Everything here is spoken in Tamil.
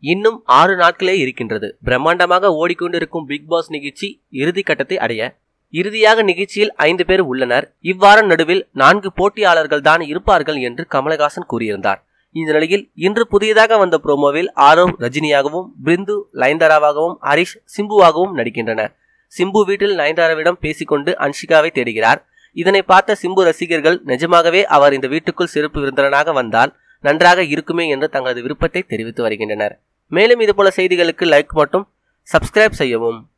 இன்னும் ஆறு நாட்களே இருக்கின்றது பிரம்மாண்டமாக ஓடிக்கொண்டிருக்கும் பிக் பாஸ் நிகழ்ச்சி இறுதி கட்டத்தை அடைய இறுதியாக நிகழ்ச்சியில் ஐந்து பேர் உள்ளனர் இவ்வார நடுவில் நான்கு போட்டியாளர்கள் தான் இருப்பார்கள் என்று கமலஹாசன் கூறியிருந்தார் இந்த நிலையில் இன்று புதியதாக வந்த ப்ரோமோவில் ஆரவ் ரஜினியாகவும் பிரிந்து லைந்தராவாகவும் ஹரிஷ் சிம்புவாகவும் நடிக்கின்றனர் சிம்பு வீட்டில் நயன்தாராவிடம் பேசிக்கொண்டு அன்ஷிகாவை தேடுகிறார் இதனை பார்த்த சிம்பு ரசிகர்கள் நிஜமாகவே அவர் இந்த வீட்டுக்குள் சிறப்பு விருந்தினராக வந்தால் நன்றாக இருக்குமே என்று தங்களது விருப்பத்தை தெரிவித்து வருகின்றனர் மேலும் இதுபோல செய்திகளுக்கு லைக் மட்டும் சப்ஸ்கிரைப் செய்யவும்